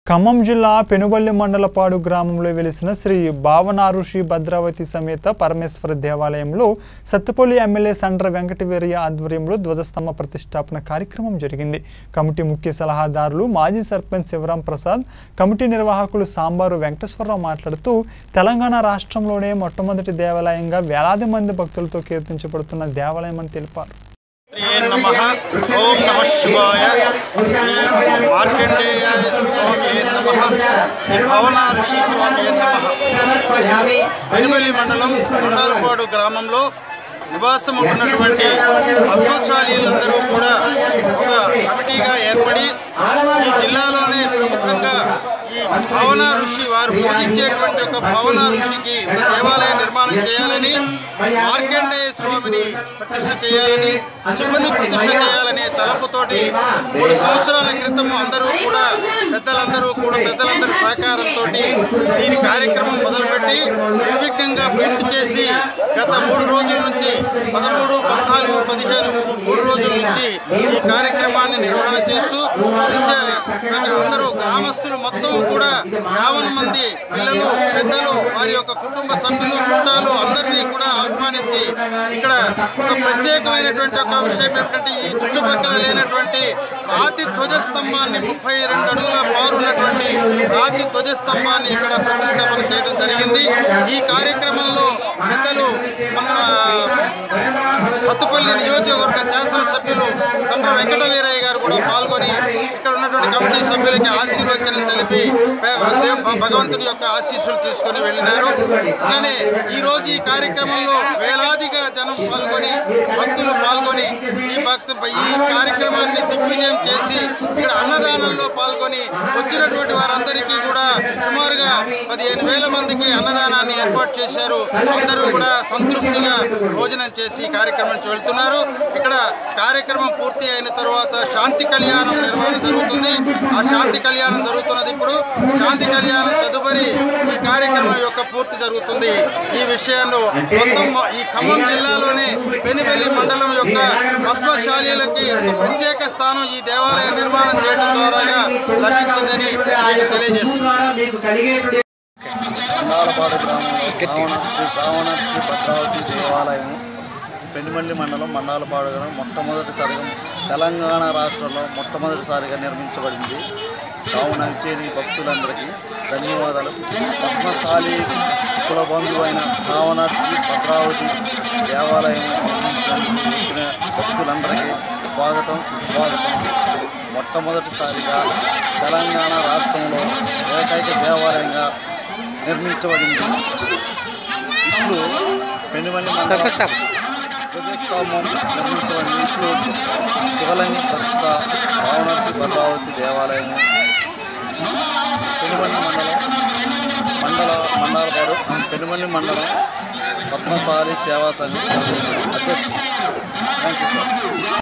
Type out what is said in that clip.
ఖమ్మం జిల్లా పెనుబల్లి మండలపాడు గ్రామంలో వెలిసిన శ్రీ భావనారుషి భద్రావతి సమేత పరమేశ్వర దేవాలయంలో సత్తుపల్లి ఎమ్మెల్యే సండ్ర వెంకటవీరయ్య ఆధ్వర్యంలో ధ్వజస్తంభ ప్రతిష్టాపన కార్యక్రమం జరిగింది కమిటీ ముఖ్య సలహాదారులు మాజీ సర్పంచ్ శివరాం ప్రసాద్ కమిటీ నిర్వాహకులు సాంబారు వెంకటేశ్వరరావు మాట్లాడుతూ తెలంగాణ రాష్ట్రంలోనే మొట్టమొదటి దేవాలయంగా వేలాది మంది భక్తులతో కీర్తించబడుతున్న దేవాలయం అని తెలిపారు శ్రీ నమ ఓం నమ శివాయ శ్రీ మార్కండేయ స్వామి నమ శ్రీ భవన ఋషి స్వామి నమ వెలువెల్లి మండలం కొండాలపాడు గ్రామంలో నివాసం ఉంటున్నటువంటి పద్మశాలీలందరూ కూడా ఒక కమిటీగా ఏర్పడి ఈ జిల్లాలోనే ప్రముఖంగా ఈ భావన ఋషి వారు పూజించేటువంటి ఒక భావన ఋషికి ఒక దేవాలయ నిర్మాణం చేయాలని మార్కండేయ స్వామిని ప్రతిష్ఠ చేయాలని శివుని ప్రతిష్ఠ చేయాలనే తలపుతోటి మూడు సంవత్సరాల క్రితం అందరూ కూడా పెద్దలందరూ కూడా పెద్దలందరి సహకారంతో దీని కార్యక్రమం మొదలుపెట్టి నిర్విఘ్నంగా పూర్తి చేసి గత మూడు రోజుల నుంచి పదమూడు పద్నాలుగు పదిహేను మూడు రోజుల నుంచి ఈ కార్యక్రమాన్ని నిర్వహణ చేస్తూ నిత్య అందరూ గ్రామస్తులు మొత్తం కూడా యావన మంది పిల్లలు పెద్దలు వారి యొక్క కుటుంబ సభ్యులు చుట్టాలు అందరినీ కూడా ఆహ్వానించి ఇక్కడ ఒక ప్రత్యేకమైనటువంటి ఒక విషయం ఏమిటంటే ఈ చుట్టుపక్కల లేనటువంటి రాతి ధ్వజస్తంభాన్ని ముప్పై రెండు అడుగుల పారున్నటువంటి రాతి ధ్వజస్తంభాన్ని ఇక్కడ ప్రతిష్టాపన చేయడం జరిగింది ఈ కార్యక్రమంలో పెద్దలు మన సత్తుపల్లి నియోజకవర్గ శాసనసభ్యులు చంద్ర వెంకటవీరయ్య గారు కూడా పాల్గొని ఇక్కడ ఉన్నటువంటి కమిటీ సభ్యులకి ఆశీర్వచనం తెలిపి దేవ్ భగవంతుని యొక్క ఆశీస్సులు తీసుకొని వెళ్ళినారు అలానే ఈ రోజు ఈ కార్యక్రమంలో వేలాదిగా జనం పాల్గొని భక్తులు పాల్గొని ఈ భక్త ఈ కార్యక్రమాన్ని దిగ్విజయం చేసి ఇక్కడ అన్నదానంలో పాల్గొని వచ్చినటువంటి వారందరికీ కూడా సుమారుగా పదిహేను వేల మందికి అన్నదానాన్ని ఏర్పాటు చేశారు అందరూ కూడా సంతృప్తిగా భోజనం చేసి ఈ కార్యక్రమం నుంచి వెళ్తున్నారు ఇక్కడ కార్యక్రమం పూర్తి అయిన తర్వాత శాంతి కళ్యాణం నిర్వహణ జరుగుతుంది ఆ శాంతి కళ్యాణం జరుగుతున్నది ఇప్పుడు శాంతి కళ్యాణం తదుపరి ఈ కార్యక్రమం యొక్క పూర్తి జరుగుతుంది ఈ విషయంలో మొత్తం ఈ ఖమ్మం జిల్లాలోనే పెనుబెల్లి మండలం యొక్క పద్మశాలీలకి ఒక ప్రత్యేక స్థానం ఈ దేవాలయ నిర్మాణం చేయడం ద్వారాగా లభించిందని మీకు తెలియజేస్తున్నాను మండాలపాడు గ్రామంలో శ్రీ భావన శ్రీ భద్రావతి దేవాలయం పెనుమల్లి మండలం మండాలపాడు గ్రామం మొట్టమొదటిసారిగా తెలంగాణ రాష్ట్రంలో మొట్టమొదటిసారిగా నిర్మించబడింది కావున చేరి భక్తులందరికీ ధన్యవాదాలు పద్మశాలి కులబంధు అయిన భావన శ్రీ భద్రావతి దేవాలయం నిర్మించడానికి వచ్చిన భక్తులందరికీ స్వాగతం సుస్వాగతం మొట్టమొదటిసారిగా తెలంగాణ రాష్ట్రంలో ఏకైక దేవాలయంగా నిర్మించబడింది ఇప్పుడు పెనుమల్లి మండలం ధ్వజస్తంభం నిర్మించబడింది ఇప్పుడు శివలింగ ప్రస్తుత భావనశ్రీ భద్రావతి దేవాలయం పెనుమల్లి మండలం మండల మండలపాడు పెనుమల్లి మండలం పద్మశాలి సేవా సమితి అధ్యక్షుడు థ్యాంక్ యూ సార్